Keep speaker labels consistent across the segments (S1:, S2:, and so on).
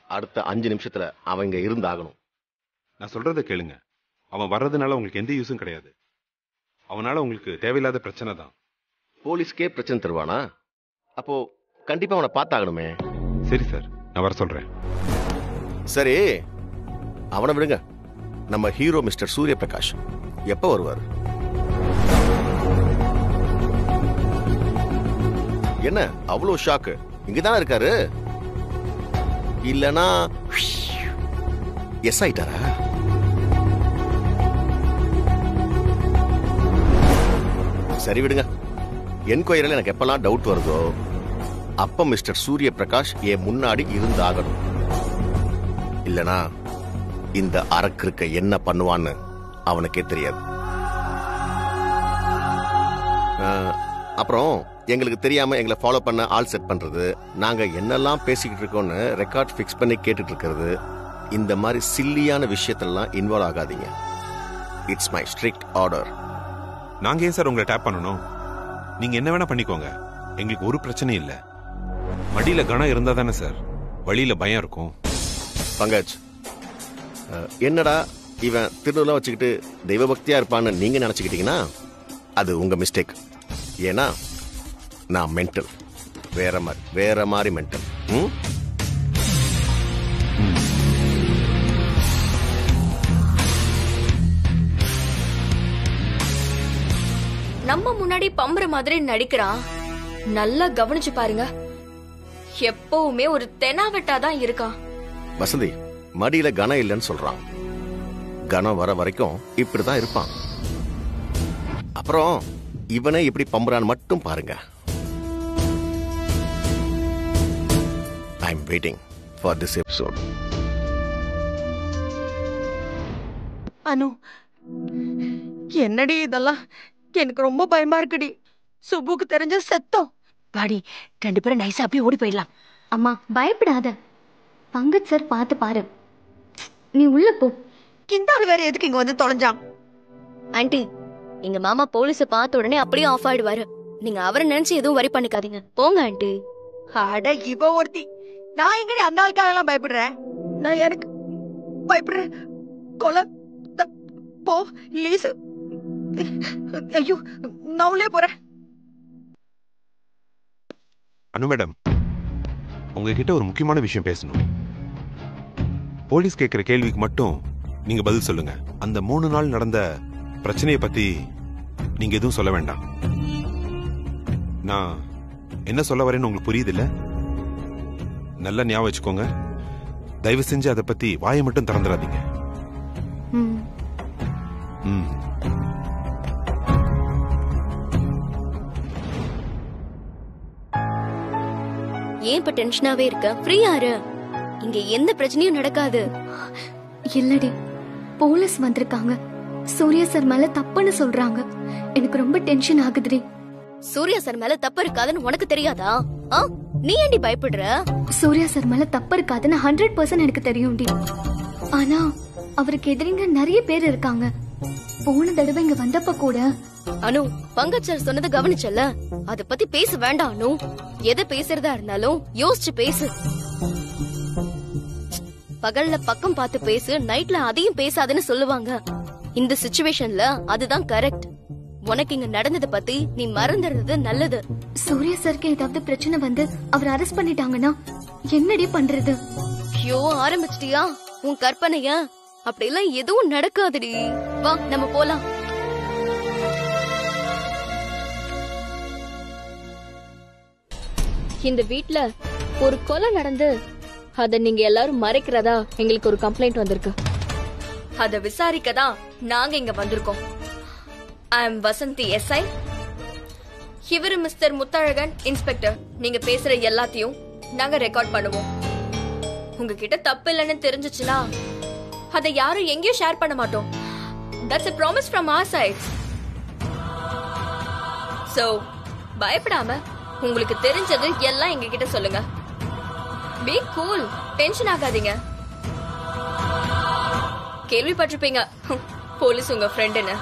S1: அடுத்த அஞ்சு நிமிஷத்துல அவன் இங்க இருந்தாகணும்
S2: நான் சொல்றதை கேளுங்க அவன் வர்றதுனால உங்களுக்கு எந்த யூஸும் கிடையாது அவனால உங்களுக்கு தேவையில்லாத பிரச்சனை தான்
S1: போலீஸ்க்கே பிரச்சனை தருவானா அப்போ கண்டிப்பா அவனை பார்த்தாகணுமே
S2: சரி சார் நான் வர சொல்றேன்
S1: சரி அவனை விடுங்க நம்ம ஹீரோ மிஸ்டர் சூரிய பிரகாஷ் எப்ப வருவார் என்ன அவ்வளோ ஷாக்கு இங்கதானே இருக்காரு இல்லனா எஸ் ஆயிட்டாரா சரி விடுங்க என்கொயரியில் எனக்கு எப்பெல்லாம் டவுட் வருதோ அப்ப மிஸ்டர் சூரிய பிரகாஷ் என் முன்னாடி இருந்தாகணும் இல்லனா இந்த அரக்கிருக்க என்ன பண்ணுவான்னு அவனுக்கே தெரியாது அஹ், அப்புறம் எங்களுக்கு தெரியாம எங்களை ஃபாலோ பண்ண ஆள் செட் பண்றது நாங்க என்னெல்லாம் பேசிக்கிட்டு இருக்கோம்னு ரெக்கார்ட் ஃபிக்ஸ் பண்ணி கேட்டுட்டு இருக்கிறது இந்த மாதிரி சில்லியான விஷயத்தெல்லாம் இன்வால்வ் ஆகாதீங்க இட்ஸ் மை ஸ்ட்ரிக்ட் ஆர்டர்
S2: நாங்க ஏன் சார் உங்களை டேப் பண்ணணும் நீங்க என்ன வேணா பண்ணிக்கோங்க எங்களுக்கு ஒரு பிரச்சனையும் இல்ல மடியில கணம் இருந்தா தானே சார் வழியில பயம் இருக்கும்
S1: பங்கஜ் அஹ், என்னடா இவன் திருநூலாம் வச்சுக்கிட்டு தெய்வ பக்தியா இருப்பான்னு நீங்க நினைச்சுக்கிட்டீங்கன்னா அது உங்க மிஸ்டேக் ஏன்னா நான் மென்டல் வேற மாதிரி வேற மாதிரி மென்டல் ம்
S3: நம்ம முன்னாடி பம்புற மாதிரி நடிக்கிறான் நல்லா கவனிச்சு பாருங்க எப்பவுமே ஒரு தெனாவெட்டா தான் இருக்கான்
S1: வசந்தி மடியில கனம் இல்லைன்னு சொல்றான் கனம் வர வரைக்கும் இப்படிதான் இருப்பான் அப்புறம் இவனை இப்படி பம்புறான்னு மட்டும் பாருங்க I am waiting for this episode
S4: Anu என்னடி இதெல்லாம் எனக்கு ரொம்ப பயமா இருக்குடி சுப்புக்கு தெரிஞ்ச செத்தோம் வாடி ரெண்டு பேரும் நைஸா அப்படியே ஓடி போயிடலாம்
S5: அம்மா பயப்படாத பங்கஜ் சார் பார்த்து பாரு நீ உள்ள போ
S4: இந்த ஆள் வேற எதுக்கு இங்க வந்து தொலைஞ்சான்
S3: ஆன்ட்டி எங்க மாமா போலீஸ பார்த்த உடனே அப்படியே ஆஃப் ஆயிடுவாரு நீங்க அவரை நினைச்சு எதுவும் வரி பண்ணிக்காதீங்க போங்க ஆன்ட்டி
S4: அட இவ ஒருத்தி நான் எங்கடி அந்த ஆளுக்காக எல்லாம் பயப்படுறேன் நான் எனக்கு பயப்படுறேன் கொலை த- போ லீசு ஐயோ நான் உள்ளே போறேன்
S2: அனு மேடம் உங்ககிட்ட ஒரு முக்கியமான விஷயம் பேசணும் போலீஸ் கேட்கிற கேள்விக்கு மட்டும் நீங்க பதில் சொல்லுங்க அந்த மூணு நாள் நடந்த பிரச்சனையை பத்தி நீங்க எதுவும் சொல்ல வேண்டாம் நான் என்ன சொல்ல வரேன்னு உங்களுக்கு புரியுது இல்ல நல்லா ஞாபகம் வச்சுக்கோங்க தயவு செஞ்சு அதை பத்தி வாயை மட்டும் திறந்துடாதீங்க
S5: ம்
S2: ம்
S3: ஏன் இப்ப டென்ஷனாவே இருக்க ஃப்ரீயா இரு இங்க எந்த பிரச்சனையும் நடக்காது
S5: இல்லடி போலீஸ் வந்திருக்காங்க சூர்யா சார் மேல தப்புன்னு சொல்றாங்க எனக்கு ரொம்ப டென்ஷன் ஆகுதுடி
S3: சூர்யா சார் மேல தப்பு இருக்காதுன்னு உனக்கு தெரியாதா ஆ நீ ஏண்டி பயப்படுற
S5: சூர்யா சார் மேல தப்பு இருக்காதுன்னு ஹண்ட்ரட் பர்சன்ட் எனக்கு தெரியும்டி ஆனா அவருக்கு எதிரிங்க நிறைய பேர் இருக்காங்க போன தடவை இங்க வந்தப்ப கூட
S3: அனு பங்கஜ் சார் சொன்னதை கவனிச்சல அத பத்தி பேச வேண்டாம் அனு எதை பேசுறதா இருந்தாலும் யோசிச்சு பேசு பகல்ல பக்கம் பார்த்து பேசு நைட்ல அதையும் பேசாதுன்னு சொல்லுவாங்க இந்த சுச்சுவேஷன்ல அதுதான் கரெக்ட் உனக்கு இங்க நடந்தத பத்தி நீ மறந்துடுறது நல்லது
S5: சூர்யா சாருக்கு ஏதாவது பிரச்சனை வந்து அவர் அரெஸ்ட் பண்ணிட்டாங்கன்னா என்னடி பண்றது
S3: ஐயோ ஆரம்பிச்சிட்டியா உன் கற்பனைய அப்படிலாம் எதுவும் நடக்காதுடி வா நம்ம போலாம் இந்த வீட்ல ஒரு கொலை நடந்து அத நீங்க எல்லாரும் மறைக்கிறதா எங்களுக்கு ஒரு கம்ப்ளைண்ட் வந்திருக்கு அத விசாரிக்க தான் நாங்க இங்க வந்திருக்கோம் ஐ எம் வசந்தி எஸ்ஐ இவரு மிஸ்டர் முத்தழகன் இன்ஸ்பெக்டர் நீங்க பேசுற எல்லாத்தையும் நாங்க ரெக்கார்ட் பண்ணுவோம் உங்ககிட்ட தப்பு இல்லைன்னு தெரிஞ்சுச்சுன்னா அதை யாரும் எங்கேயும் ஷேர் பண்ண மாட்டோம் that's a promise from our side so பயப்படாம உங்களுக்கு தெரிஞ்சது எல்லாம் எங்க கிட்ட சொல்லுங்க பி கூல் டென்ஷன் ஆகாதீங்க கேள்விப்பட்டிருப்பீங்க போலீஸ் உங்க ஃப்ரெண்டுன்னு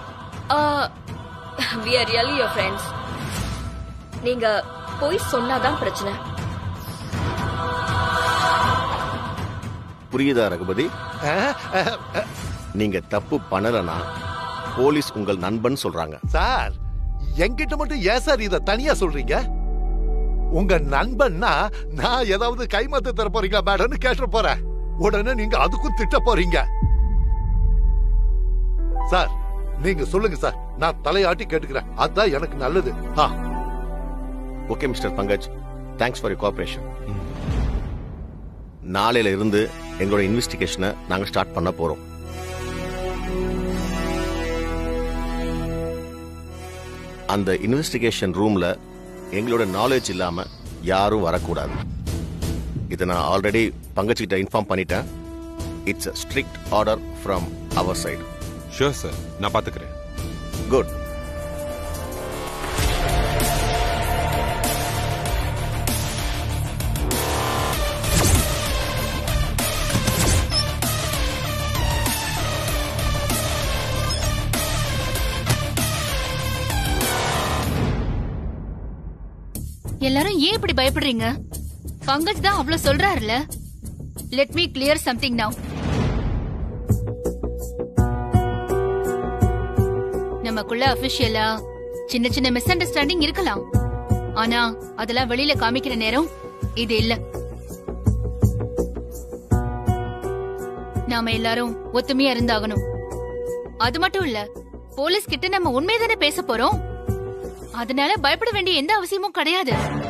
S3: we are really your friends நீங்க போய் சொன்னாதான் பிரச்சனை
S1: புரியுதா ரகுபதி
S6: அஹ், அஹ், அஹ்.
S1: நீங்க தப்பு பண்ணலனா போலீஸ் உங்கள் நண்பன் சொல்றாங்க
S6: சார் என்கிட்ட மட்டும் ஏன் சார் இத தனியா சொல்றீங்க உங்க நண்பன்னா நான் ஏதாவது கைமாத்து தர போறீங்களா மேடம்னு கேட்டு போறேன் உடனே நீங்க அதுக்கும் திட்ட போறீங்க சார் நீங்க சொல்லுங்க சார் நான் தலையாட்டி கேட்டுக்கிறேன் அதான் எனக்கு நல்லது ah
S1: okay mister Pankaj thanks for you cooperation நாளையில இருந்து எங்களோட இன்வெஸ்டிகேஷனை நாங்க ஸ்டார்ட் பண்ண போறோம் அந்த இன்வெஸ்டிகேஷன் ரூம்ல எங்களோட நாலேஜ் இல்லாம யாரும் வரக்கூடாது இதை நான் ஆல்ரெடி பங்கஜ் கிட்ட இன்ஃபார்ம் பண்ணிட்டேன் it's a strict order from அவர் சைடு
S2: ஷூர் சார் நான் பாத்துக்கிறேன்
S1: குட்
S7: எல்லாரும் ஏன் இப்படி பயப்படுறீங்க பங்கஜ் தான் அவ்வளவு சொல்றாருல let me clear something now நமக்குள்ள அபிஷியலா சின்ன சின்ன மிஸ் அண்டர்ஸ்டாண்டிங் இருக்கலாம் ஆனா அதெல்லாம் வெளியில காமிக்கிற நேரம் இது இல்ல நாம எல்லாரும் ஒத்துமையா இருந்தாகணும் அது மட்டும் இல்ல போலீஸ் கிட்ட நம்ம உண்மைதானே பேச போறோம் அதனால பயப்பட வேண்டிய எந்த அவசியமும் கிடையாது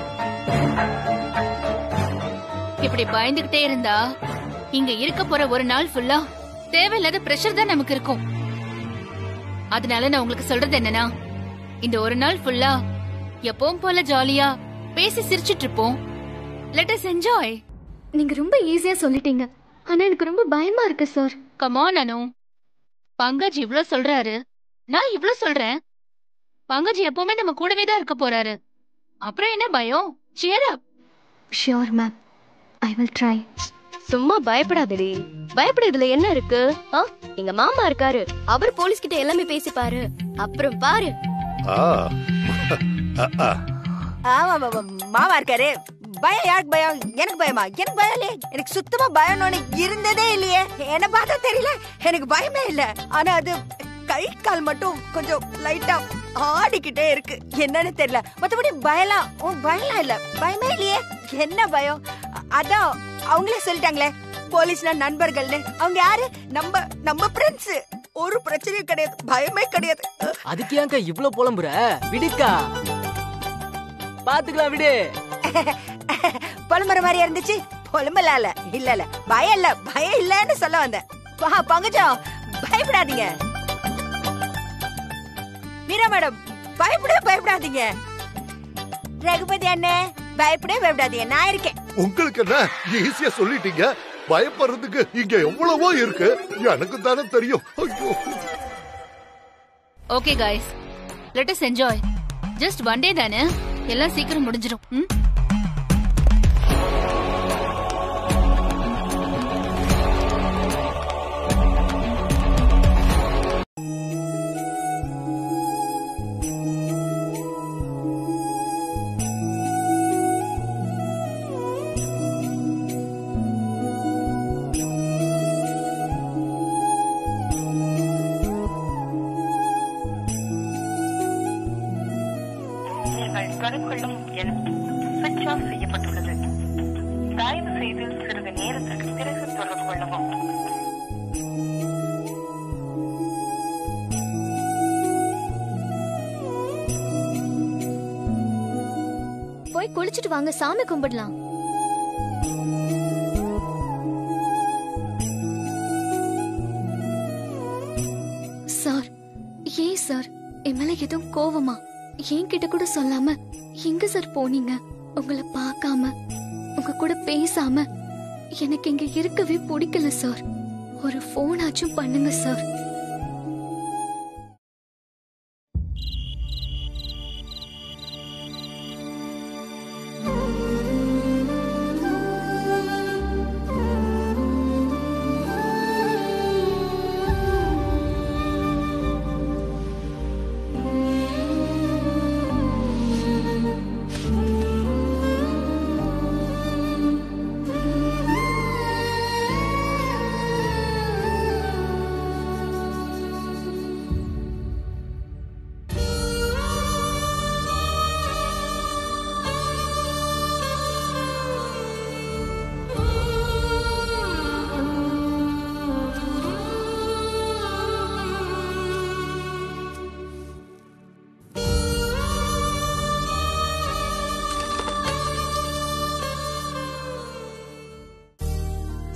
S7: இப்படி பயந்துகிட்டே இருந்தா இங்க இருக்க போற ஒரு நாள் ஃபுல்லா தேவையில்லாத பிரஷர் தான் நமக்கு இருக்கும் அதனால நான் உங்களுக்கு சொல்றது என்னன்னா இந்த ஒரு நாள் ஃபுல்லா எப்பவும் போல ஜாலியா பேசி சிரிச்சிட்டு இருப்போம் லெட் அஸ் என்ஜாய்
S5: நீங்க ரொம்ப ஈஸியா சொல்லிட்டீங்க ஆனா எனக்கு ரொம்ப பயமா இருக்கு சார்
S7: கமான் அனு பங்கஜ் இவ்ளோ சொல்றாரு நான் இவ்ளோ சொல்றேன் பங்கஜ் எப்பவுமே நம்ம கூடவே தான் இருக்க போறாரு அப்புறம் என்ன பயம் cheer up
S5: sure ma'am I will try
S3: சும்மா பயப்படாதடி பயப்படுறதுல என்ன இருக்கு ஆ? எங்க மாமா இருக்காரு அவர் போலீஸ் கிட்ட எல்லாமே பேசிப்பாரு அப்புறம் பாரு
S6: ஆ அ, அ.
S4: ஆமா மாமா மாமா இருக்காரு பயம் யாருக்கு பயம் எனக்கு பயமா எனக்கு பயம் இல்லையே எனக்கு சுத்தமா பயம்னு இருந்ததே இல்லையே என்ன பார்த்தா தெரியல எனக்கு பயமே இல்ல ஆனா அது கை கால் மட்டும் கொஞ்சம் லைட்டா ஆடிக்கிட்டே இருக்கு என்னன்னு தெரியல மத்தபடி பயலாம் உன் பயம்லாம் இல்ல பயமே இல்லையே என்ன பயம் அ- அதான் அவங்களே சொல்லிட்டாங்களே போலீஸ்னா நண்பர்கள்னு அவங்க யாரு நம்ம நம்ம ஃப்ரெண்ட்ஸ் ஒரு பிரச்சனையும் கிடையாது பயமே கிடையாது
S8: அதுக்கு ஏன்க்கா இவ்ளோ புலம்புற விடுக்கா பாத்துக்கலாம் விடு
S4: புலம்புற மாதிரியா இருந்துச்சு புலம்பல இல்ல இல்ல இல்ல பயம் இல்ல பயம் இல்லன்னு சொல்ல வந்தேன் பா பங்கஜம் பயப்படாதீங்க மீரா மேடம் பயப்படவே பயப்படாதீங்க ரகுபதி அண்ணே பயப்படவே பயப்படாதீங்க நான் இருக்கேன்
S6: உங்களுக்கு என்ன ஈஸியா சொல்லிட்டீங்க பயப்படுறதுக்கு இங்க எவ்வளவோ இருக்கு எனக்கு தானே தெரியும் ஐயோ
S7: okay guys let us enjoy just one day தானே எல்லாம் சீக்கிரம் முடிஞ்சிரும் ம்?
S9: நீங்கள் கருக்கொள்ளும் எண் சுவிட்ச் ஆஃப் செய்யப்பட்டுள்ளது தயவு செய்து சிறிது நேரத்திற்கு பிறகு தொடர்பு கொள்ளவும்
S5: போய் குளிச்சிட்டு வாங்க சாமி கும்பிடலாம் சார் ஏன் சார் என் மேல எதுவும் கோவமா என்கிட்ட கூட சொல்லாம எங்க சார் போனீங்க உங்களை பார்க்காம உங்க கூட பேசாம எனக்கு இங்க இருக்கவே பிடிக்கல சார் ஒரு போன் ஆச்சும் பண்ணுங்க சார்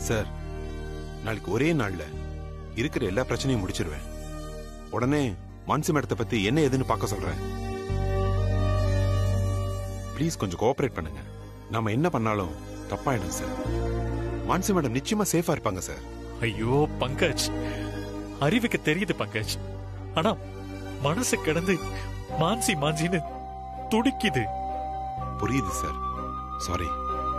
S2: சார் நாளைக்கு ஒரே நாள்ல இருக்கிற எல்லா பிரச்சனையும் முடிச்சிருவேன் உடனே மான்சி மேடத்தை பத்தி என்ன ஏதுன்னு பார்க்க சொல்றேன் ப்ளீஸ் கொஞ்சம் கோஆபரேட் பண்ணுங்க நாம என்ன பண்ணாலும் தப்பாயிடும் சார் மான்சி மேடம் நிச்சயமா சேஃபா இருப்பாங்க சார்
S10: ஐயோ பங்கஜ் அறிவுக்கு தெரியுது பங்கஜ் ஆனா மனசு கிடந்து மான்சி மான்சின்னு துடிக்குது
S2: புரியுது சார் சாரி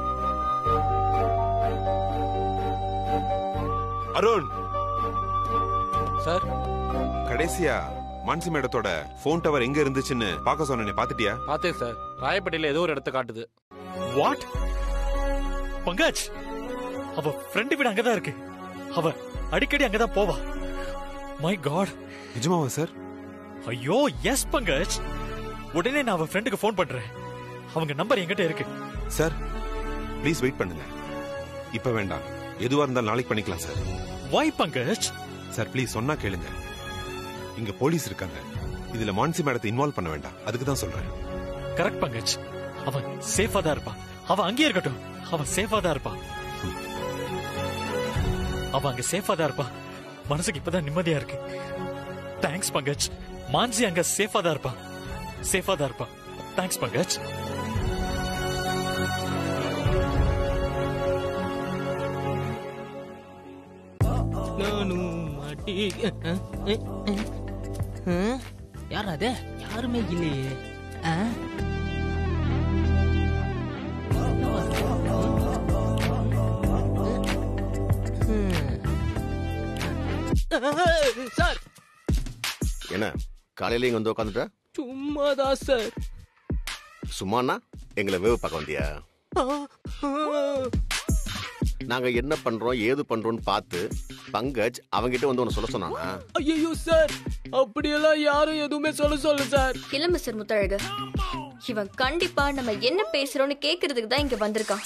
S2: அருண்
S8: சார்
S2: கடைசியா மான்சி மேடத்தோட போன் டவர் எங்க இருந்துச்சுன்னு பார்க்க சொன்னேனே பாத்துட்டியா
S8: பார்த்தேன் சார் ராயப்பேட்டையில ஏதோ ஒரு இடத்த காட்டுது
S10: வாட் பங்கஜ் அவ ஃப்ரெண்டு வீடு அங்கதான் இருக்கு அவ அடிக்கடி அங்கதான் போவா மை காட்
S2: நிஜமாவா சார்
S10: ஐயோ எஸ் பங்கஜ் உடனே நான் அவ ஃப்ரெண்டுக்கு ஃபோன் பண்றேன் அவங்க நம்பர் என்கிட்ட இருக்கு
S2: சார் ப்ளீஸ் வெயிட் பண்ணுங்க இப்ப வேண்டாம் எதுவா இருந்தாலும் நாளைக்கு பண்ணிக்கலாம் sir
S10: why Pankaj
S2: sir please சொன்னா கேளுங்க இங்க போலீஸ் இருக்காங்க இதுல மான்சி மேடத்தை இன்வால்வ் பண்ண வேண்டாம் அதுக்கு தான் சொல்றேன்
S10: கரெக்ட் பங்கஜ் அவன் சேஃபா தான் இருப்பான் அவன் அங்கேயே இருக்கட்டும் அவன் சேஃபா தான் இருப்பான் அவன் அங்க சேஃபா தான் இருப்பான் மனசுக்கு இப்பதான் நிம்மதியா இருக்கு தேங்க்ஸ் பங்கஜ் மான்சி அங்க சேஃபா தான் இருப்பான் சேஃபா தான் இருப்பான் தேங்க்ஸ் பங்கஜ்
S8: நானும் மாட்டி யார் அது யாருமே இல்லையே ஆ? ம். சார்
S1: என்ன காலையில இங்க வந்து உட்காந்துட்ட
S8: சும்மாதான் சார்
S1: சும்மாண்ணா எங்களை வேவு பார்க்க வந்தியா
S8: ஆ, ஆ.
S1: நாங்க என்ன பண்றோம் ஏது பண்றோம்னு பார்த்து பங்கஜ் அவங்கிட்ட வந்து உன்னை சொல்ல சொன்னானா
S8: ஐயோ சார் அப்படியெல்லாம் யாரும் எதுவுமே சொல்ல சொல்ல சார்
S3: இல்ல மிஸ்டர் முத்தழகு இவன் கண்டிப்பா நம்ம என்ன பேசுறோம்னு கேக்குறதுக்கு தான் இங்க வந்திருக்கான்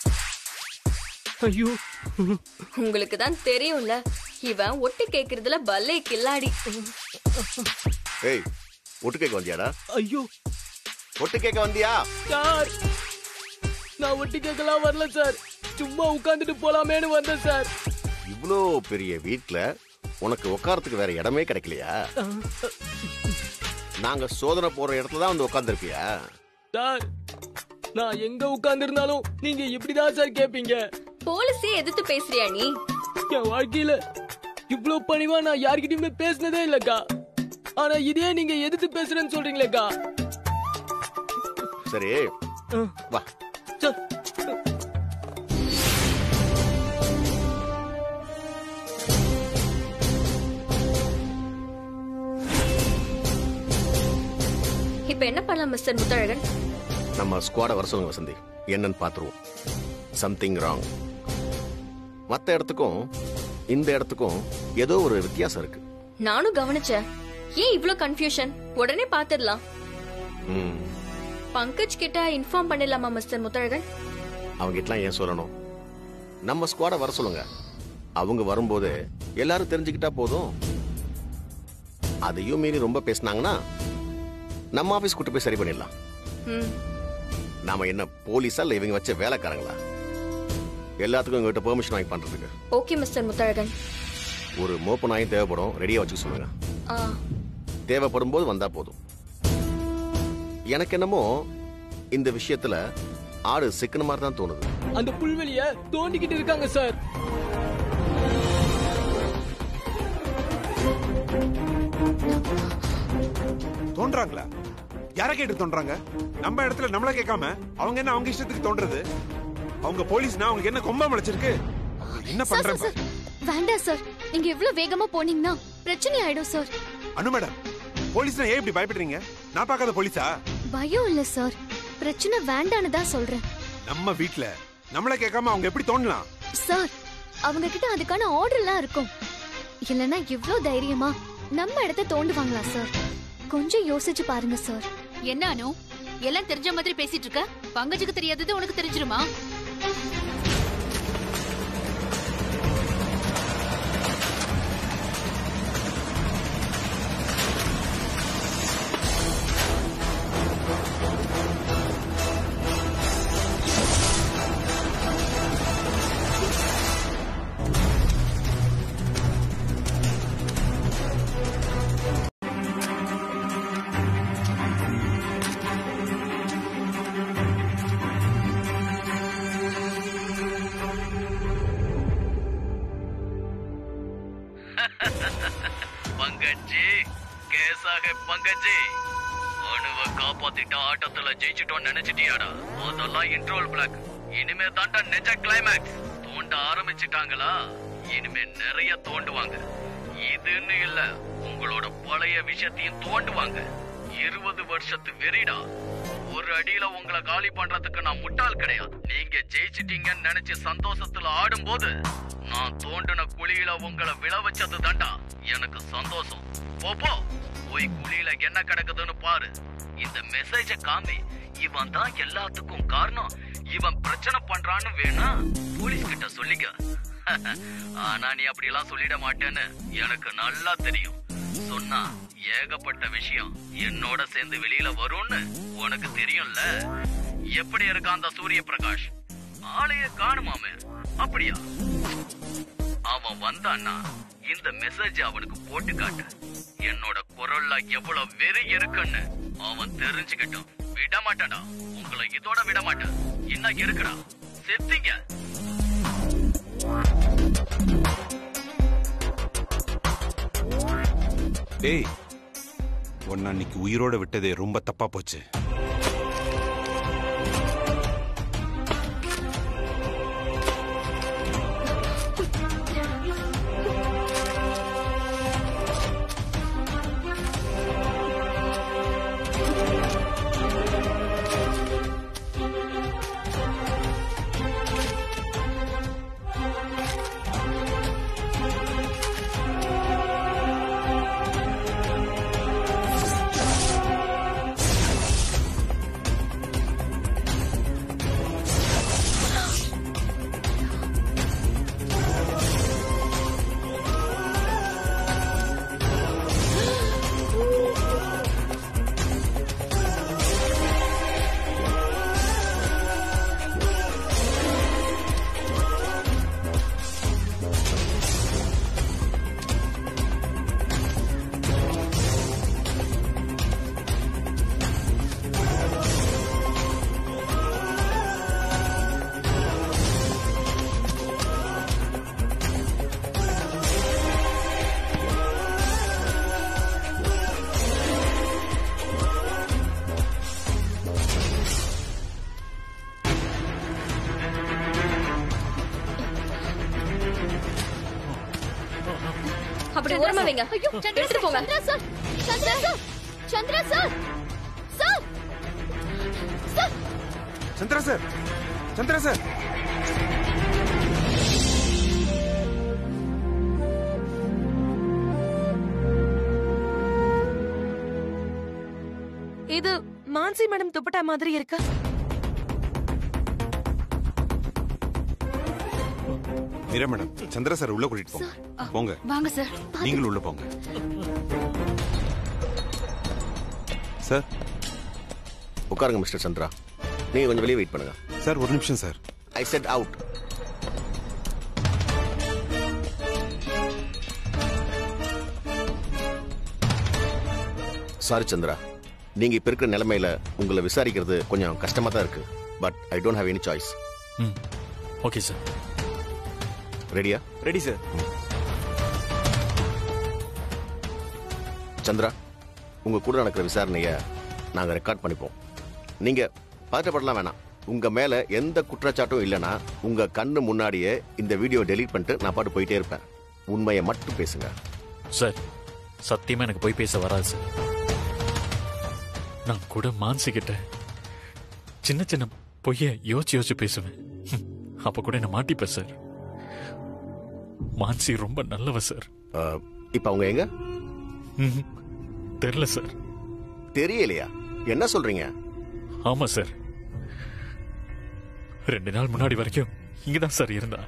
S8: ஐயோ
S3: உங்களுக்கு தான் தெரியும்ல இவன் ஒட்டு கேக்குறதுல பல்லே கில்லாடி
S1: ஏய் ஒட்டு கேட்க வந்தியாடா
S8: ஐயோ
S1: ஒட்டு கேட்க வந்தியா
S8: சார் நான் ஒட்டி கேட்கலாம் வரல சார் சும்மா உட்காந்துட்டு போலாமேன்னு வந்தேன் சார்
S1: இவ்வளோ பெரிய வீட்ல உனக்கு உட்காரத்துக்கு வேற இடமே கிடைக்கலையா நாங்க சோதனை போற இடத்துல தான் வந்து உட்காந்துருப்பியா
S8: சார் நான் எங்க உட்கார்ந்திருந்தாலும் நீங்க இப்படிதான் சார் கேப்பீங்க
S3: போலீஸே எதிர்த்து பேசுறியா நீ
S8: என் வாழ்க்கையில இவ்ளோ பணிவா நான் யார்கிட்டயுமே பேசினதே இல்லக்கா ஆனா இதே நீங்க எதிர்த்து பேசுறேன்னு சொல்றீங்களேக்கா
S1: சரி
S8: ஆ.
S1: வா
S8: சார்
S3: இப்ப என்ன பண்ணலாம் மிஸ்டர் முத்தழகன்
S1: நம்ம ஸ்குவாட வர சொல்லுங்க வசந்தி என்னன்னு பாத்துருவோம் சம்திங் ராங் மத்த இடத்துக்கும் இந்த இடத்துக்கும் ஏதோ ஒரு வித்தியாசம் இருக்கு
S3: நானும் கவனிச்சேன் ஏன் இவ்ளோ கன்ஃபியூஷன் உடனே பாத்துடலாம்
S1: ம்
S3: பங்கஜ் கிட்ட இன்ஃபார்ம் பண்ணிடலாமா மிஸ்டர் முத்தழகன்
S1: அவங்கிட்டலாம் ஏன் சொல்லணும் நம்ம ஸ்குவாட வர சொல்லுங்க அவங்க வரும்போது எல்லாரும் தெரிஞ்சுக்கிட்டா போதும் அதையும் மீறி ரொம்ப பேசுனாங்கன்னா நம்ம ஆபீஸ் கூட்டு போய் சரி பண்ணிடலாம்
S3: ம்
S1: நாம என்ன போலீஸா இல்ல இவங்க வச்ச வேலைக்காரங்களா எல்லாத்துக்கும் எங்ககிட்ட பெர்மிஷன் வாங்கி பண்றதுக்கு
S3: ஓகே மிஸ்டர் முத்தழகன்
S1: ஒரு மோப்ப நாயும் தேவைப்படும் ரெடியா வச்சுக்க சொல்லுங்க
S3: ஆ
S1: தேவைப்படும் போது வந்தா போதும் எனக்கு என்னமோ இந்த விஷயத்துல ஆடு சிக்கன மாதிரி தான் தோணுது
S8: அந்த புல்வெளிய தோண்டிக்கிட்டு இருக்காங்க சார்
S2: தோன்றாங்களா யார கேட்டு தோன்றாங்க நம்ம இடத்துல நம்மள கேட்காம அவங்க என்ன அவங்க இஷ்டத்துக்கு தோன்றது அவங்க போலீஸ்னா அவங்க என்ன கொம்பா முளைச்சிருக்கு அவங்க என்ன
S5: சார் சார்
S2: பண்றாங்க
S5: சார் வேண்டாம் சார் நீங்க எவ்வளவு வேகமா போனீங்கன்னா பிரச்சனை ஆயிடும் சார்
S2: அனு மேடம் போலீஸ்னா ஏன் இப்படி பயப்படுறீங்க நான் பார்க்காத போலீஸா
S5: பயம் இல்ல சார் பிரச்சனை வேண்டான்னு தான் சொல்றேன்
S2: நம்ம வீட்ல நம்மள கேட்காம அவங்க எப்படி தோணலாம்
S5: சார் அவங்க கிட்ட அதுக்கான ஆர்டர் எல்லாம் இருக்கும் இல்லனா இவ்ளோ தைரியமா நம்ம இடத்த தோண்டுவாங்களா சார் கொஞ்சம் யோசிச்சு பாருங்க சார்
S7: என்ன அனு எல்லாம் தெரிஞ்ச மாதிரி பேசிட்டு இருக்க பங்கஜுக்கு தெரியாதது உனக்கு தெரிஞ்சிருமா
S11: பங்கஜி கேசாக பங்கஜி அணுவை காப்பாத்திட்ட ஆட்டத்துல ஜெயிச்சிட்டோம் நினைச்சிட்டியாடா அதெல்லாம் இன்ட்ரோல் பிளாக் இனிமே தாண்டா நெஜ கிளைமேக்ஸ் தோண்ட ஆரம்பிச்சிட்டாங்களா இனிமே நிறைய தோண்டுவாங்க இதுன்னு இல்ல உங்களோட பழைய விஷயத்தையும் தோண்டுவாங்க இருபது வருஷத்து வெறிடா ஒரு அடியில உங்களை காலி பண்றதுக்கு நான் முட்டாள் கிடையாது நீங்க ஜெயிச்சிட்டீங்கன்னு நினைச்சு சந்தோஷத்துல ஆடும்போது நான் தோண்டின குழியில உங்களை விழ வச்சது தாண்டா எனக்கு சந்தோஷம் போ போ போய் குழியில என்ன கிடக்குதுன்னு பாரு இந்த மெசேஜ காமி இவன் தான் எல்லாத்துக்கும் காரணம் இவன் பிரச்சனை பண்றான்னு வேணா போலீஸ் கிட்ட சொல்லிக்க ஆனா நீ அப்படி எல்லாம் சொல்லிட மாட்டேன்னு எனக்கு நல்லா தெரியும் சொன்னா ஏகப்பட்ட விஷயம் என்னோட சேர்ந்து வெளியில வரும்னு உனக்கு தெரியும்ல எப்படி இருக்க அந்த சூரிய பிரகாஷ் ஆளைய காணுமாமே அப்படியா அவன் வந்தான்னா இந்த மெசேஜ் அவனுக்கு போட்டு காட்டு என்னோட குரல்ல எவ்வளவு வெறி இருக்குன்னு அவன் தெரிஞ்சுக்கிட்டான் விட மாட்டான்டா உங்களை இதோட விட மாட்டேன் இன்னும் இருக்குடா செத்தீங்க
S2: டேய் உன்னை அன்னைக்கு உயிரோட விட்டதே ரொம்ப தப்பா போச்சு
S3: அப்படி ஓரமா வைங்க
S5: ஐயோ சந்திரா
S3: எடுத்துட்டு போங்க
S5: sir Chandra sir Chandra sir sir sir
S2: Chandra sir Chandra sir
S12: இது மான்சி மேடம் துப்பட்டா மாதிரி இருக்கு
S2: மீரா மேடம் சந்திரா சார் உள்ள கூட்டிட்டு போங்க போங்க
S7: வாங்க சார்
S2: நீங்களும் உள்ள போங்க சார்
S1: உட்காருங்க மிஸ்டர் சந்திரா நீங்க கொஞ்சம் வெளியே வெயிட் பண்ணுங்க
S2: சார் ஒரு நிமிஷம் sir
S1: I set out sorry Chandra நீங்க இப்ப இருக்கிற நிலைமையில உங்களை விசாரிக்கிறது கொஞ்சம் கஷ்டமா தான் இருக்கு but I don't have any choice
S10: hmm okay sir
S1: ரெடியா
S13: ரெடி சார்
S1: சந்திரா உங்க கூட நடக்கிற விசாரணைய நாங்க ரெக்கார்ட் பண்ணிப்போம் நீங்க பதட்டப்படலாம் வேணாம் உங்க மேல எந்த குற்றச்சாட்டும் இல்லைன்னா உங்க கண்ணு முன்னாடியே இந்த வீடியோ டெலீட் பண்ணிட்டு நான் பாட்டு போயிட்டே இருப்பேன் உண்மையை மட்டும் பேசுங்க
S10: சார் சத்தியமா எனக்கு போய் பேச வராது சார் நான் கூட மான்சி கிட்ட சின்ன சின்ன பொய்ய யோசிச்சு யோசிச்சு பேசுவேன் ஹம், அப்ப கூட என்ன மாட்டிப்பேன் சார் மான்சி ரொம்ப நல்லவ சார்
S1: அஹ், இப்ப அவங்க எங்க
S10: ம்ஹும். தெரியல சார்
S1: தெரியலையா என்ன சொல்றீங்க
S10: ஆமா சார் ரெண்டு நாள் முன்னாடி வரைக்கும் இங்கதான் சார் இருந்தா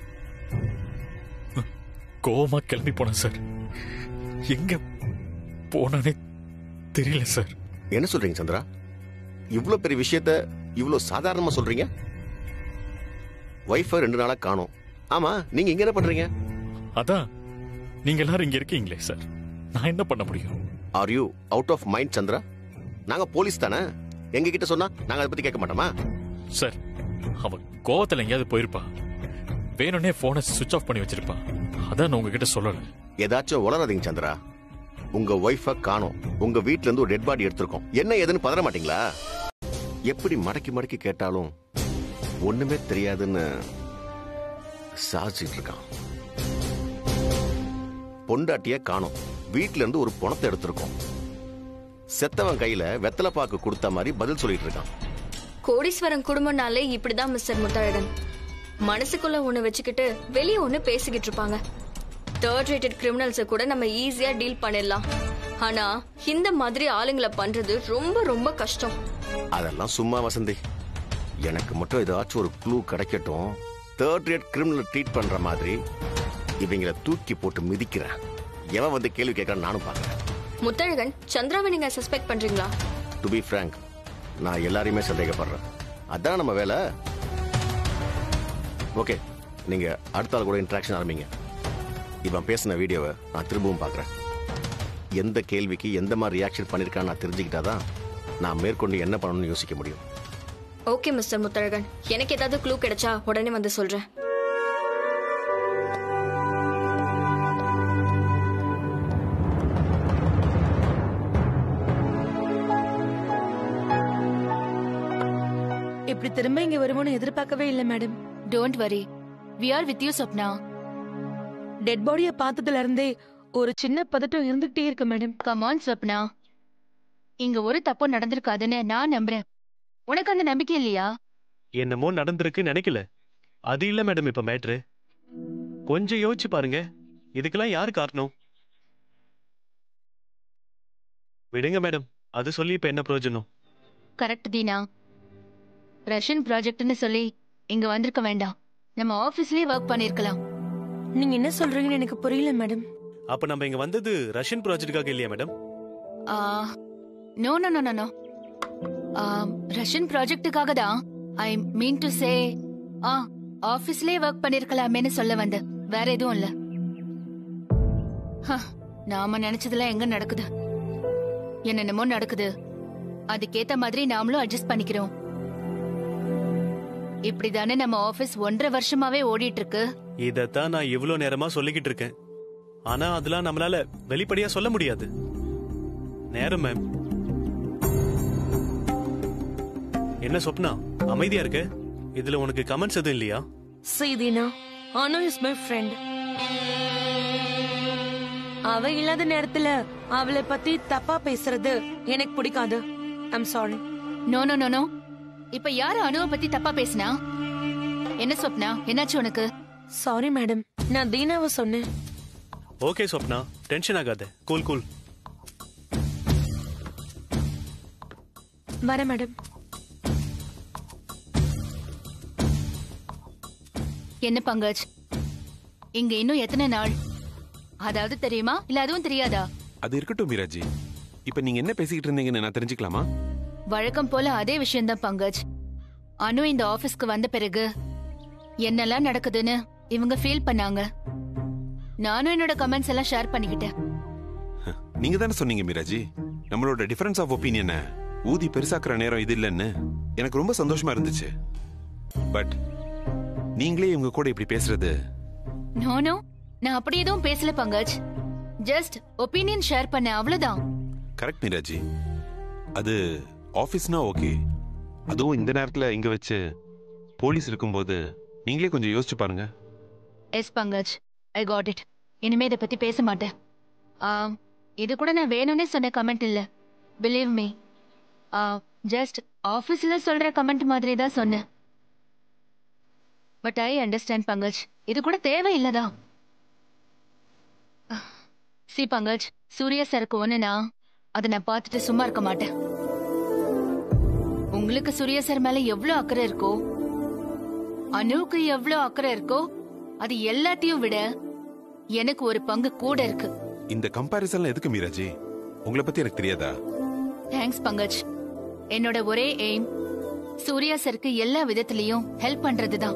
S10: கோவமா கிளம்பி போனேன் சார் எங்க போனானே தெரியல சார்
S1: என்ன சொல்றீங்க சந்திரா இவ்வளவு பெரிய விஷயத்த இவ்வளவு சாதாரணமா சொல்றீங்க ஒய்ஃபை ரெண்டு நாளா காணோம் ஆமா நீங்க இங்க என்ன பண்றீங்க
S10: அதான் நீங்க எல்லாரும் இங்க இருக்கீங்களே சார் நான் என்ன பண்ண முடியும்
S1: are you out of mind Chandra நாங்க போலீஸ் தானே எங்க கிட்ட சொன்னா நாங்க அதை பத்தி கேட்க மாட்டோமா
S10: சார் அவ கோவத்துல எங்கேயாவது போயிருப்பா வேணும்னே போனை சுவிட்ச் ஆஃப் பண்ணி வச்சிருப்பா அதான் நான் உங்ககிட்ட சொல்லல
S1: ஏதாச்சும் உளறாதீங்க சந்திரா உங்க ஒய்ஃப காணோம் உங்க வீட்ல இருந்து ஒரு டெட் பாடி எடுத்திருக்கோம் என்ன ஏதுன்னு பதற மாட்டீங்களா எப்படி மடக்கி மடக்கி கேட்டாலும் ஒண்ணுமே தெரியாதுன்னு சாதிச்சிட்டு இருக்கான் பொண்டாட்டிய காணோம் வீட்ல இருந்து ஒரு பணத்தை எடுத்திருக்கோம் செத்தவன் கையில வெத்தலை பாக்கு கொடுத்த மாதிரி பதில் சொல்லிட்டு இருக்கான்
S3: கோடீஸ்வரன் குடும்பம்னாலே இப்படிதான் மிஸ்டர் முத்தழகன் மனசுக்குள்ள ஒண்ணு வச்சுக்கிட்டு வெளிய ஒண்ணு பேசிக்கிட்டு இருப்பாங்க தேர்ட் ரேட்டட் கிரிமினல்ஸ கூட நம்ம ஈஸியா டீல் பண்ணிடலாம் ஆனா இந்த மாதிரி ஆளுங்களை பண்றது ரொம்ப ரொம்ப கஷ்டம்
S1: அதெல்லாம் சும்மா வசந்தி எனக்கு மட்டும் ஏதாச்சும் ஒரு க்ளூ கிடைக்கட்டும் தேர்ட் ரேட் கிரிமினல் ட்ரீட் பண்ற மாதிரி இவங்கள தூக்கி போட்டு மிதிக்கிறேன் எவன் வந்து கேள்வி கேட்கறான்னு நானும் பார்க்கறேன்
S3: முத்தழகன் சந்திராவை நீங்க சஸ்பெக்ட் பண்றீங்களா
S1: டு பி frank நான் எல்லாரையுமே சந்தேகப்படுறேன் அதான் நம்ம வேலை ஓகே நீங்க அடுத்த ஆள் கூட இன்ட்ராக்ஷன் ஆரம்பிங்க இவன் பேசின வீடியோவை நான் திரும்பவும் பார்க்கறேன் எந்த கேள்விக்கு எந்த மாதிரி ரியாக்ஷன் பண்ணிருக்கான்னு நான் தெரிஞ்சுக்கிட்டாதான் நான் மேற்கொண்டு என்ன பண்ணணும்னு யோசிக்க முடியும்
S3: ஓகே மிஸ்டர் முத்தழகன் எனக்கு ஏதாவது க்ளூ கிடைச்சா உடனே வந்து சொல்றேன்
S12: இப்படி திரும்ப இங்க வருவோம்னு எதிர்பார்க்கவே இல்ல madam
S7: don't worry we are with you Swapna
S12: dead பாடிய பார்த்ததுல இருந்தே ஒரு சின்ன பதட்டம் இருந்துகிட்டே இருக்கு மேடம்
S7: கமான் சொப்னா இங்க ஒரு தப்பும் நடந்திருக்காதுன்னு நான் நம்புறேன் உனக்கு அந்த நம்பிக்கை இல்லையா
S13: என்னமோ நடந்திருக்கு நினைக்கல அது இல்ல மேடம் இப்ப மேட்ரு கொஞ்சம் யோசிச்சு பாருங்க இதுக்கெல்லாம் யாரு காரணம் விடுங்க மேடம் அது சொல்லி இப்ப என்ன பிரயோஜனம்
S7: கரெக்ட் தீனா ரஷ்யன் ப்ராஜெக்ட்னு சொல்லி இங்க வந்திருக்க வேண்டாம் நம்ம ஆபீஸ்லயே ஒர்க் பண்ணிருக்கலாம்
S12: நீங்க என்ன சொல்றீங்கன்னு எனக்கு புரியல மேடம்
S13: அப்ப நம்ம இங்க வந்தது ரஷ்யன் ப்ராஜெக்டுக்காக இல்லையா madam
S7: no no no no no Russian ப்ராஜெக்ட்டுக்காக தான் I mean to say ah ஆபீஸ்லயே work பண்ணிருக்கலாமேன்னு சொல்ல வந்தேன் வேற எதுவும் இல்ல ஹ, நாம நினைச்சதெல்லாம் எங்க நடக்குது என்னென்னமோ நடக்குது அதுக்கேத்த மாதிரி நாமளும் அட்ஜஸ்ட் பண்ணிக்கிறோம் இப்படிதானே நம்ம ஆபீஸ் ஒன்றரை வருஷமாவே ஓடிட்டு இருக்கு
S13: இதத்தான் நான் இவ்வளவு நேரமா சொல்லிக்கிட்டு இருக்கேன் ஆனா அதெல்லாம் நம்மளால வெளிப்படையா சொல்ல முடியாது நேரம் மேம் என்ன சொப்னா அமைதியா இருக்க இதுல உனக்கு கமெண்ட்ஸ் எதுவும் இல்லையா
S12: See, Dina, Anu is my friend. அவ இல்லாத நேரத்துல அவளை பத்தி தப்பா பேசுறது எனக்கு பிடிக்காது I'm sorry
S7: no no no no இப்ப யாரு அனுவ பத்தி தப்பா பேசினா என்ன சொப்னா என்னாச்சு உனக்கு
S12: சாரி மேடம் நான் தீனாவை சொன்னேன்
S13: ஓகே சொப்னா டென்ஷன் ஆகாத கூல் கூல்
S12: வரேன் மேடம்
S7: என்ன பங்கஜ் இங்க இன்னும் எத்தனை நாள் அதாவது தெரியுமா இல்ல அதுவும் தெரியாதா
S2: அது இருக்கட்டும் மீராஜி இப்ப நீங்க என்ன பேசிக்கிட்டு இருந்தீங்கன்னு நான் தெரிஞ்சுக்கலாமா
S7: வழக்கம் போல அதே விஷயம்தான் பங்கஜ் அனு இந்த ஆபீஸ்க்கு வந்த பிறகு என்னெல்லாம் நடக்குதுன்னு இவங்க ஃபீல் பண்ணாங்க நானும் என்னோட கமெண்ட்ஸ் எல்லாம் ஷேர் பண்ணிக்கிட்டேன்
S2: நீங்க தானே சொன்னீங்க மீராஜி நம்மளோட டிஃபரன்ஸ் ஆஃப் ஒப்பீனியனை ஊதி பெருசாக்குற நேரம் இது இல்லைன்னு எனக்கு ரொம்ப சந்தோஷமா இருந்துச்சு பட் நீங்களே இவங்க கூட இப்படி பேசுறது
S7: நோ நோ நான் அப்படி எதுவும் பேசல பங்கஜ் ஜஸ்ட் ஒப்பீனியன் ஷேர் பண்ண அவ்வளவுதான்
S2: கரெக்ட் மீராஜி அது ஆஃபீஸ்னா ஓகே அதுவும் இந்த நேரத்துல இங்க வச்சு போலீஸ் இருக்கும்போது நீங்களே கொஞ்சம் யோசிச்சு பாருங்க
S7: yes Pankaj I got it இனிமே இதை பத்தி பேச மாட்டேன் ஆம், இது கூட நான் வேணும்னே சொன்ன கமெண்ட் இல்ல பிலீவ் மீ ஜஸ்ட் ஆஃபீஸ்ல சொல்ற கமெண்ட் மாதிரி தான் சொன்னேன் பட் ஐ அண்டர்ஸ்டாண்ட் பங்கஜ் இது கூட தேவையில்லதா சி பங்கஜ் சூர்யா சருக்கு ஒண்ணுனா அதை நான் பார்த்துட்டு சும்மா இருக்க மாட்டேன் உங்களுக்கு சூர்யா சார் மேல எவ்வளவு அக்கறை இருக்கோ அனுவுக்கு எவ்வளவு அக்கறை இருக்கோ அது எல்லாத்தையும் விட எனக்கு ஒரு பங்கு கூட இருக்கு
S2: இந்த கம்பாரிசன்ல எதுக்கு மீராஜி உங்களை பத்தி எனக்கு தெரியாதா
S7: தேங்க்ஸ் பங்கஜ் என்னோட ஒரே எய்ம் சூர்யா சருக்கு எல்லா விதத்திலையும் ஹெல்ப் பண்றதுதான்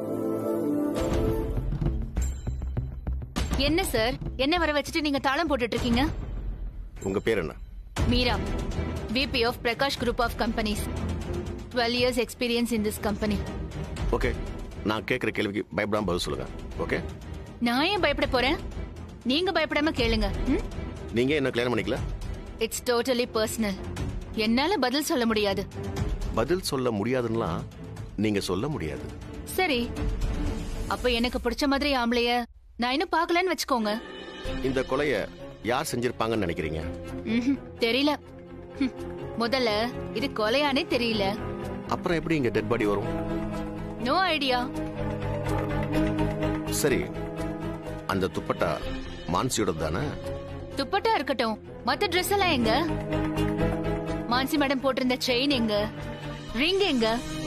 S7: என்ன சார் என்ன வர வச்சுட்டு நீங்க தாளம் போட்டுட்டு இருக்கீங்க
S1: உங்க பேர் என்ன
S7: Meera VP of Prakash group of companies twelve years experience in this company
S1: okay நான் கேட்குற கேள்விக்கு பயப்படாம பதில் சொல்லுங்க ஓகே
S7: நான் ஏன் பயப்பட போறேன் நீங்க பயப்படாம கேளுங்க
S1: நீங்க என்ன கல்யாணம் பண்ணிக்கல
S7: இட்ஸ் டோட்டலி பர்சனல் என்னால பதில் சொல்ல முடியாது
S1: பதில் சொல்ல முடியாதுன்னா நீங்க சொல்ல முடியாது
S7: சரி அப்ப எனக்கு பிடிச்ச மாதிரி ஆம்பளைய நான் இன்னும் பார்க்கலன்னு வச்சுக்கோங்க
S1: இந்த கொலைய யார் செஞ்சிருப்பாங்கன்னு நினைக்கிறீங்க
S7: ம்ஹும், தெரியல ஹம், முதல்ல இது கொலையானே தெரியல
S1: அப்புறம் எப்படி இங்க டெட் பாடி வரும்
S7: நோ ஐடியா
S1: சரி அந்த துப்பட்டா மான்சியோட தானே
S7: துப்பட்டா இருக்கட்டும் மத்த ட்ரெஸ் எல்லாம் எங்க மான்சி மேடம் போட்டிருந்த செயின் எங்க ரிங் எங்க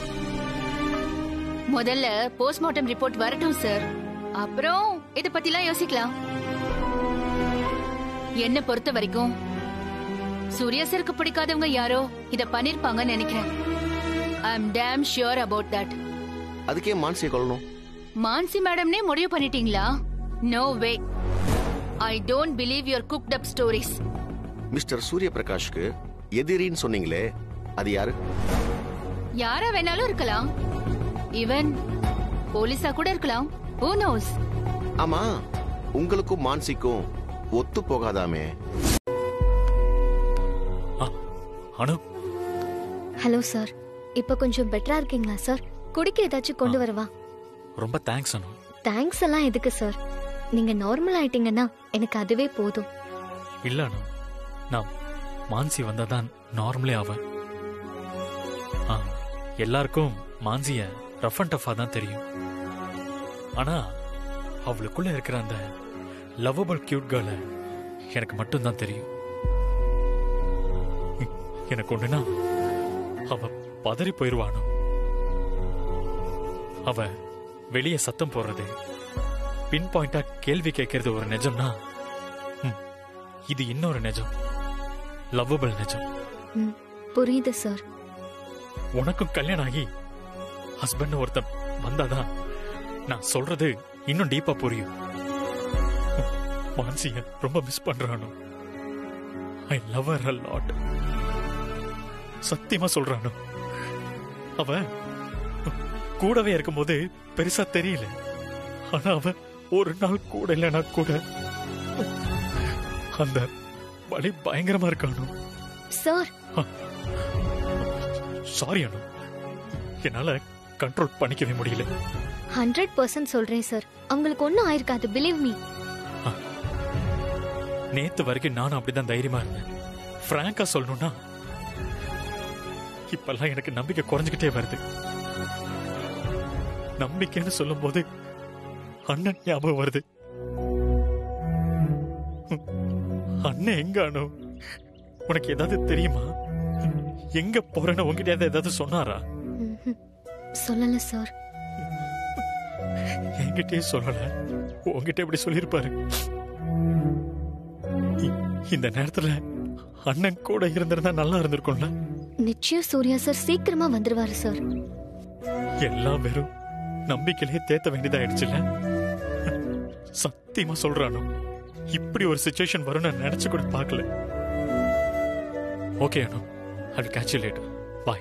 S7: முதல்ல போஸ்ட்மார்ட்டம் ரிப்போர்ட் வரட்டும் சார் அப்புறம் இத பத்திலாம் யோசிக்கலாம் என்ன பொறுத்த வரைக்கும் சூர்யா சருக்கு பிடிக்காதவங்க யாரோ இத பண்ணிருப்பாங்கன்னு நினைக்கிறேன் I am damn sure about that
S1: அதுக்கே மான்சியை கொல்லணும்
S7: மான்சி மேடம்னே முடிவு பண்ணிட்டீங்களா no way I don't believe your cooked up stories
S1: mister Surya பிரகாஷ்க்கு எதிரின்னு சொன்னீங்களே அது யாரு
S7: யாரா வேணாலும் இருக்கலாம் ஈவன் போலீஸா கூட இருக்கலாம் who knows
S1: ஆமா உங்களுக்கும் மான்சிக்கும் ஒத்து போகாதாமே
S10: அனு
S5: ஹலோ சார் இப்போ கொஞ்சம் பெட்டரா இருக்கீங்களா சார் குடிக்க ஏதாச்சும் கொண்டு வரவா
S10: ரொம்ப தேங்க்ஸ் அனு
S5: தேங்க்ஸ் எல்லாம் எதுக்கு சார் நீங்க நார்மல் ஆயிட்டீங்கன்னா எனக்கு அதுவே போதும்
S10: இல்ல அனு நான் மான்சி வந்தாதான் நார்மலே ஆவேன் ஆ, எல்லாருக்கும் மான்சிய ரஃப் அண்ட் டஃபா தான் தெரியும் ஆனா அவளுக்குள்ள இருக்கிற அந்த லவ்வபிள் கியூட் கேர்ள எனக்கு மட்டும்தான் தெரியும் எ- எனக்கு ஒண்ணுனா அவ பதறி போயிருவானோ அவ வெளியே சத்தம் போடுறது பின் பாயிண்டா கேள்வி கேட்கறது ஒரு நிஜம்னா ம், இது இன்னொரு நிஜம் லவ்வபிள் நிஜம்
S5: ம், புரியுது சார்
S10: உனக்கும் கல்யாணம் ஆகி ஹஸ்பண்ட் ஒருத்தன் வந்தாதான் நான் சொல்றது இன்னும் டீப்பா புரியும் மான்சிய ரொம்ப மிஸ் பண்றானோ I love her a lot சத்தியமா சொல்றானோ அவ கூடவே இருக்கும்போது பெருசா தெரியல ஆனா அவ ஒரு நாள் கூட இல்லைன்னா கூட அந்த வலி பயங்கரமா இருக்கானோ
S5: சார்
S10: சாரி அனு என்னால கண்ட்ரோல் பண்ணிக்கவே முடியல
S5: ஹண்ட்ரட் பர்சன்ட் சொல்றேன் சார் அவங்களுக்கு ஒன்றும் ஆயிருக்காது பிலீவ் மீ
S10: நேத்து வரைக்கும் நானும் அப்படிதான் தைரியமா இருந்தேன் பிராங்கா சொல்லணும்னா இப்பெல்லாம் எனக்கு நம்பிக்கை குறைஞ்சுக்கிட்டே வருது நம்பிக்கைன்னு சொல்லும்போது அண்ணன் ஞாபகம் வருது அண்ணன் எங்க அனு உனக்கு ஏதாவது தெரியுமா எங்க போறேன்னு உங்ககிட்ட ஏதாவது சொன்னாரா
S5: ம்ஹும். சொல்லல சார்
S10: என்கிட்டயே சொல்லல உங்ககிட்ட எப்படி சொல்லிருப்பாரு இ- இந்த நேரத்துல அண்ணன் கூட இருந்திருந்தா நல்லா இருந்திருக்கும்ல
S5: நிச்சயம் சூர்யா சார் சீக்கிரமா வந்துருவாரு சார்
S10: எல்லாம் வெறும் நம்பிக்கையிலே தேத்த வேண்டியதாயிடுச்சுல்ல சத்தியமா சொல்றானோ இப்படி ஒரு சுச்சுவேஷன் வரும்னு நான் நினைச்சு கூட பார்க்கல okay Anu I will catch you later bye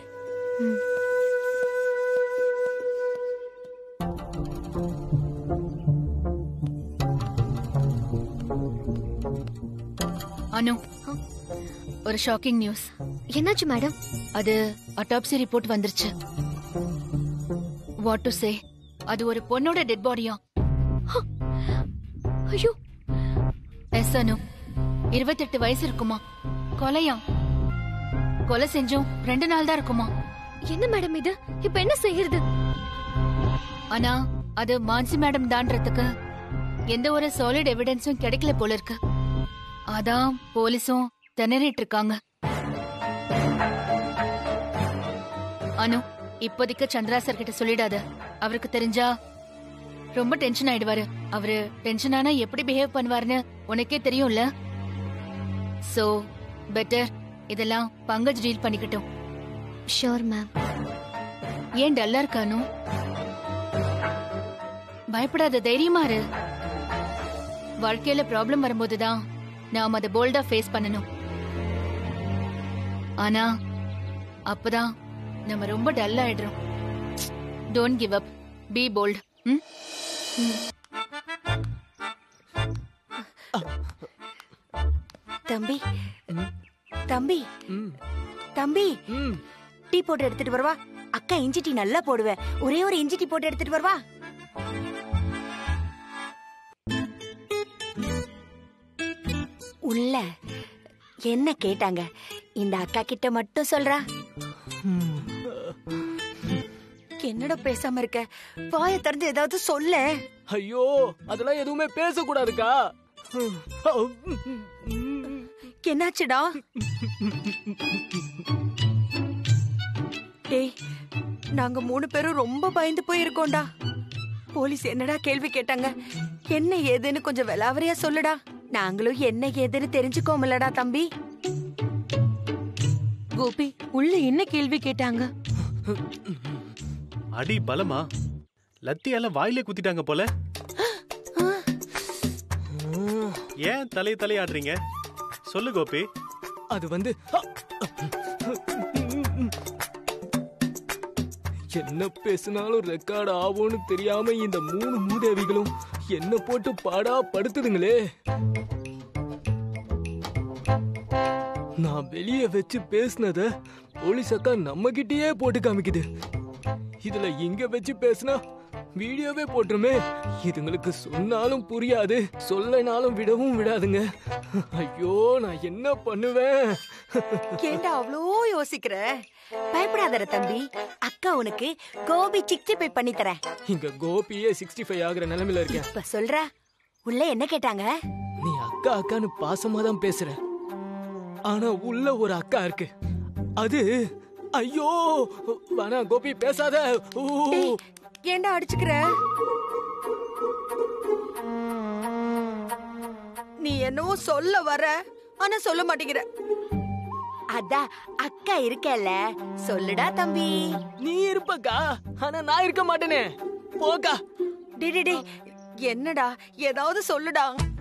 S7: Anu ஒரு ஷாக்கிங் நியூஸ்
S5: என்னாச்சு மேடம்
S7: அது அட்டாப்சி ரிப்போர்ட் வந்துருச்சு வாட் டு சே அது ஒரு பொண்ணோட டெட் பாடியா
S5: ஐயோ
S7: எஸ் அனு இருபத்தெட்டு வயசு இருக்குமா கொலையா கொலை செஞ்சும் ரெண்டு நாள் தான் இருக்குமா
S5: என்ன மேடம் இது இப்ப என்ன செய்யறது
S7: ஆனா அது மான்சி மேடம் தான்றதுக்கு எந்த ஒரு சாலிட் எவிடன்ஸும் கிடைக்கல போல இருக்கு அதான் போலீஸும் திணறிட்டு இருக்காங்க அனு இப்போதைக்கு சந்திரா சார் கிட்ட சொல்லிடாத அவருக்கு தெரிஞ்சா ரொம்ப டென்ஷன் ஆயிடுவாரு அவரு டென்ஷன் ஆனா எப்படி பிஹேவ் பண்ணுவாருன்னு உனக்கே தெரியும்ல சோ பெட்டர் இதெல்லாம் பங்கஜ் டீல் பண்ணிக்கட்டும்
S5: ஷோர் மேம்
S7: ஏன் டல்லா இருக்கானு பயப்படாத தைரியமா இரு வாழ்க்கையில ப்ராப்ளம் வரும்போதுதான் நாம் அதை போல்டா ஃபேஸ் பண்ணணும் ஆனா அப்பதான் நம்ம ரொம்ப டல் ஆயிடுறோம் don't give up be bold
S4: தம்பி தம்பி தம்பி டீ போட்டு எடுத்துட்டு வரவா அக்கா இஞ்சி டீ நல்லா போடுவேன் ஒரே ஒரு இஞ்சி டீ போட்டு எடுத்துட்டு வரவா உள்ள என்ன கேட்டாங்க இந்த அக்கா கிட்ட மட்டும் சொல்றா என்னடா பேசாம இருக்க வாயை திறந்து ஏதாவது சொல்ல
S8: ஐயோ அதெல்லாம் எதுவுமே பேசக்கூடாதுக்கா
S4: என்னாச்சுடா டேய் நாங்க மூணு பேரும் ரொம்ப பயந்து போயிருக்கோம்டா போலீஸ் என்னடா கேள்வி கேட்டாங்க என்ன ஏதுன்னு கொஞ்சம் விலாவரியா சொல்லுடா நாங்களும் என்ன ஏதுன்னு தெரிஞ்சுக்கோமலடா தம்பி
S12: கோபி உள்ள என்ன கேள்வி கேட்டாங்க
S13: அடி பலமா லத்தியால வாயிலே குத்திட்டாங்க போல ஏன் தலைய தலையாடுறீங்க சொல்லு கோபி
S8: அது வந்து என்ன பேசினாலும் ரெக்கார்ட் ஆகும்னு தெரியாம இந்த மூணு மூதேவிகளும் என்ன போட்டு பாடா படுத்துதுங்களே நான் வெளியே வச்சு பேசினத போலீஸ் அக்கா நம்ம கிட்டயே போட்டு காமிக்குது இதுல இங்க வச்சு பேசினா வீடியோவே போட்டுருமே இதுங்களுக்கு சொன்னாலும் புரியாது சொல்லனாலும் விடவும் விடாதுங்க ஐயோ நான் என்ன பண்ணுவேன்
S4: ஏண்டா அவ்வளோ யோசிக்கிற பயப்படாதடா தம்பி அக்கா உனக்கு கோபி சிக்ஸ்டி பை பண்ணி தரேன்
S8: இங்க கோபியே சிக்ஸ்டி ஃபைவ் ஆகுற நிலைமையில இருக்கேன்
S4: இப்ப சொல்ற உள்ள என்ன கேட்டாங்க
S8: நீ அக்கா அக்கான்னு பாசமா தான் பேசுற ஆனா உள்ள ஒரு அக்கா இருக்கு அது ஐயோ வேணா கோபி பேசாத ஊ.
S4: ஏண்டா அடிச்சுக்கிற நீ என்னவோ சொல்ல வர ஆனா சொல்ல மாட்டேங்கிற அதான் அக்கா இருக்கல சொல்லுடா தம்பி
S8: நீ இருப்பக்கா ஆனா நான் இருக்க மாட்டேனே போக்கா
S4: டே டே, டே என்னடா ஏதாவது சொல்லுடா